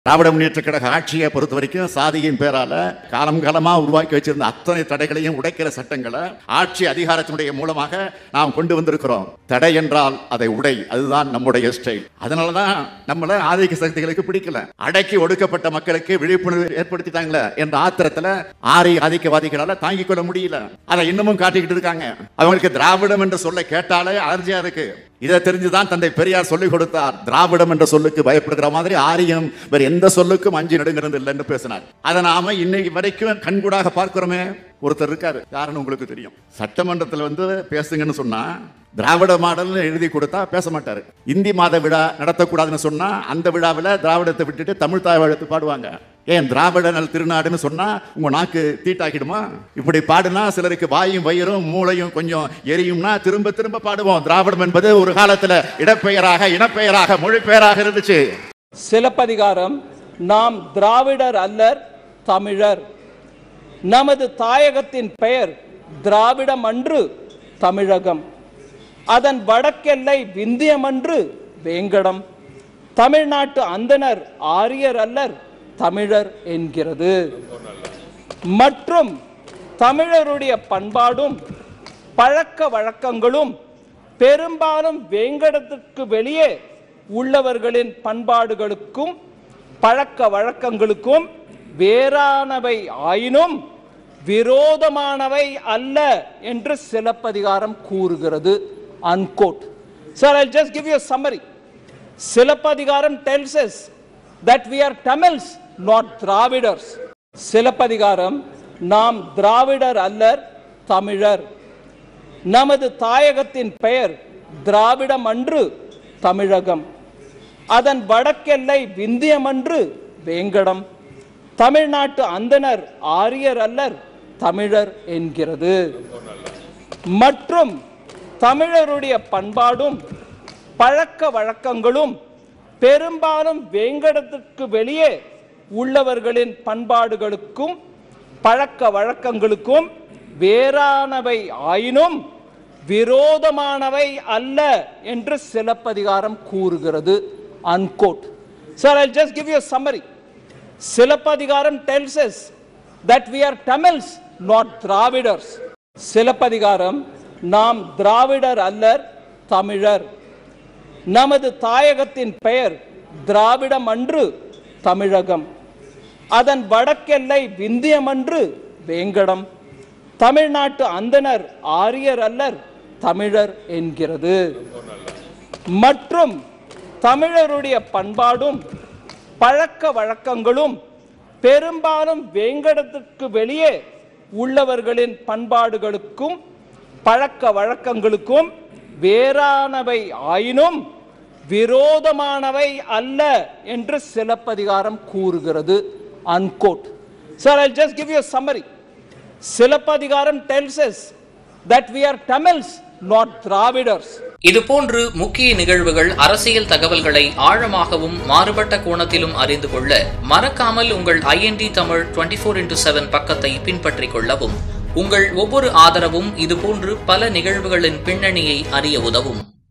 திராவிட முன்னேற்ற கழக ஆட்சியை பொறுத்த வரைக்கும் சாதியின் பேரால காலம் காலமா உருவாக்கி வச்சிருந்த அத்தனை தடைகளையும் உடைக்கிற சட்டங்களை ஆட்சி அதிகாரத்தினுடைய மூலமாக நாம் கொண்டு வந்திருக்கிறோம் தடை என்றால் அதை உடை அதுதான் நம்முடைய ஸ்டைல் அதனாலதான் நம்மள ஆதிக்க சக்திகளுக்கு பிடிக்கல அடக்கி ஒடுக்கப்பட்ட மக்களுக்கு விழிப்புணர்வு ஏற்படுத்திட்டாங்களே என்ற ஆத்திரத்துல ஆரி ஆதிக்கவாதிகளால தாங்கிக் கொள்ள முடியல அதை இன்னமும் காட்டிக்கிட்டு இருக்காங்க அவங்களுக்கு திராவிடம் என்ற சொல்ல கேட்டாலே அலர்ஜியா இருக்கு இதை தெரிஞ்சுதான் தந்தை பெரியார் சொல்லிக் கொடுத்தார் திராவிடம் என்ற சொல்லுக்கு பயப்படுகிற மாதிரி ஆரியம் வேற எந்த சொல்லுக்கும் அஞ்சு நடுங்கிறது இல்லைன்னு பேசினார் அதை நாம இன்னைக்கு வரைக்கும் கண்கூடாக பார்க்கிறோமே ஒருத்தர் இருக்காரு யாருன்னு உங்களுக்கு தெரியும் சட்டமன்றத்தில் வந்து பேசுங்கன்னு சொன்னா திராவிட மாடல்னு எழுதி கொடுத்தா பேச மாட்டாரு இந்தி மாத விழா நடத்தக்கூடாதுன்னு சொன்னா அந்த விழாவில் திராவிடத்தை விட்டுட்டு தமிழ் தாய் வாழ்த்து பாடுவாங்க ஏன் திராவிட நல் திருநாடுன்னு சொன்னா உங்க நாக்கு தீட்டாக்கிடுமா இப்படி பாடுனா சிலருக்கு வாயும் வயிறும் மூளையும் கொஞ்சம் எரியும்னா திரும்ப திரும்ப பாடுவோம் திராவிடம் என்பது ஒரு காலத்துல இடப்பெயராக இனப்பெயராக மொழிப்பெயராக இருந்துச்சு சிலப்பதிகாரம் நாம் திராவிடர் அல்லர் தமிழர் நமது தாயகத்தின் பெயர் திராவிடம் அன்று தமிழகம் அதன் வடக்கெல்லை விந்தியமன்று வேங்கடம் தமிழ்நாட்டு அந்தனர் ஆரியர் அல்லர் தமிழர் என்கிறது மற்றும் தமிழருடைய பண்பாடும் பழக்க வழக்கங்களும் பெரும்பாலும் வேங்கடத்துக்கு வெளியே உள்ளவர்களின் பண்பாடுகளுக்கும் பழக்க வழக்கங்களுக்கும் வேறானவை ஆயினும் விரோதமானவை அல்ல என்று சிலப்பதிகாரம் கூறுகிறது unquote sir I just give you summary Silappathikaram tells us that we are Tamils, not Dravidars. Silappathikaram நாம் திராவிடர் அல்லர் தமிழர் நமது தாயகத்தின் பெயர் திராவிடம் அன்று தமிழகம் அதன் வடக்கெல்லை விந்தியமன்று வேங்கடம் தமிழ்நாட்டு அந்தனர் ஆரியர் அல்லர் தமிழர் என்கிறது மற்றும் தமிழருடைய பண்பாடும் பழக்க வழக்கங்களும் பெரும்பாலும் வேங்கடத்துக்கு வெளியே உள்ளவர்களின் பண்பாடுகளுக்கும் பழக்க வழக்கங்களுக்கும் வேறானவை ஆயினும் விரோதமானவை அல்ல என்று சிலப்பதிகாரம் கூறுகிறது unquote sir I just give you summary Silappathikaram tells us that we are Tamils, not Dravidars. Silappathikaram நாம் திராவிடர் அல்லர் தமிழர் நமது தாயகத்தின் பெயர் திராவிடம் அன்று தமிழகம் அதன் வடக்கெல்லை விந்தியமன்று வேங்கடம் தமிழ்நாட்டு அந்தனர் ஆரியர் அல்லர் தமிழர் என்கிறது மற்றும் தமிழருடைய பண்பாடும் பழக்க வழக்கங்களும் பெரும்பாலும் வேங்கடத்துக்கு வெளியே உள்ளவர்களின் பண்பாடுகளுக்கும் பழக்க வழக்கங்களுக்கும் வேறானவை ஆயினும் விரோதமானவை அல்ல என்று சிலப்பதிகாரம் கூறுகிறது unquote sir I just give you summary Silappathikaram tells us that we are Tamils, not Dravidars. இதுபோன்று முக்கிய நிகழ்வுகள் அரசியல் தகவல்களை ஆழமாகவும் மாறுபட்ட கோணத்திலும் அறிந்து கொள்ள மறக்காமல் உங்கள் IND Tamil twenty four into seven பக்கத்தை பின்பற்றிக் கொள்ளவும் உங்கள் ஒவ்வொரு ஆதரவும் இதுபோன்று பல நிகழ்வுகளின் பின்னணியை அறிய உதவும்